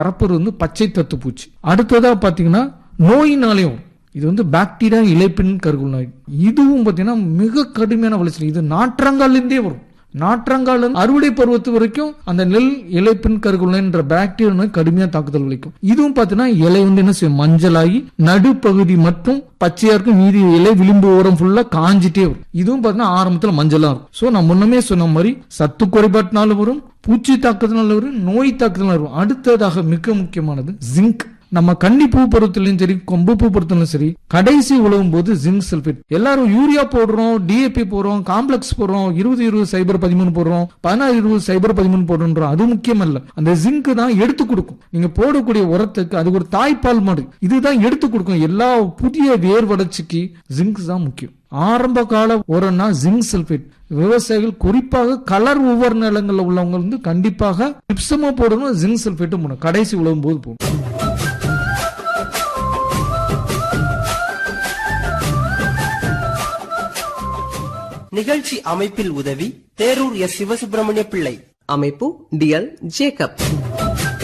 பரப்புறது வந்து பச்சை தத்து பூச்சி அடுத்ததா பாத்தீங்கன்னா நோயினாலையும் வரும். இது வந்து பாக்டீரியா இலைப்பின் கருகுல் நோய் இதுவும் பாத்தீங்கன்னா மிக கடுமையான விளைச்சல் இது நாற்றங்கால்ல இருந்தே வரும் நாற்றங்கால் இருந்து அறுவடை பருவத்து வரைக்கும் அந்த நெல் இலைப்பின் கருகுல் நோய்ன்ற பாக்டீரியா நோய் கடுமையா தாக்குதல் விளைக்கும் இதுவும் பாத்தீங்கன்னா இலை வந்து என்ன செய்யும் மஞ்சளாகி நடுப்பகுதி மட்டும் பச்சையா இருக்கும் மீதி இலை விளிம்பு ஓரம் ஃபுல்லா காஞ்சிட்டே வரும் இதுவும் பாத்தீங்கன்னா ஆரம்பத்துல மஞ்சளா இருக்கும் சோ நான் முன்னமே சொன்ன மாதிரி சத்து குறைபாட்டினால வரும் பூச்சி தாக்குதல்னால வரும் நோய் தாக்குதல்னால வரும் அடுத்ததாக மிக முக்கியமானது ஜிங்க் நம்ம கன்னி பூ பருவத்திலையும் சரி கொம்பு பூ பருவத்திலும் சரி கடைசி உழவும் போது ஜிங்க் சல்பேட் எல்லாரும் யூரியா போடுறோம் டிஏபி போடுறோம் காம்ப்ளெக்ஸ் போடுறோம் இருபது இருபது சைபர் பதிமூணு போடுறோம் பதினாறு இருபது சைபர் பதிமூணு போடுறோம் அது முக்கியம் அல்ல அந்த ஜிங்க் தான் எடுத்து கொடுக்கும் நீங்க போடக்கூடிய உரத்துக்கு அது ஒரு தாய்ப்பால் மாடு இதுதான் எடுத்து கொடுக்கும் எல்லா புதிய வேர் வளர்ச்சிக்கு ஜிங்க் தான் முக்கியம் ஆரம்ப கால உரம்னா ஜிங்க் சல்பேட் விவசாயிகள் குறிப்பாக கலர் ஒவ்வொரு நிலங்கள்ல உள்ளவங்க வந்து கண்டிப்பாக டிப்சமா போடணும் ஜிங்க் சல்பேட்டும் போடணும் கடைசி உழவும் போது போடணும் நிகழ்ச்சி அமைப்பில் உதவி தேரூர் எஸ் சிவசுப்பிரமணிய பிள்ளை அமைப்பு டிஎல் ஜேக்கப்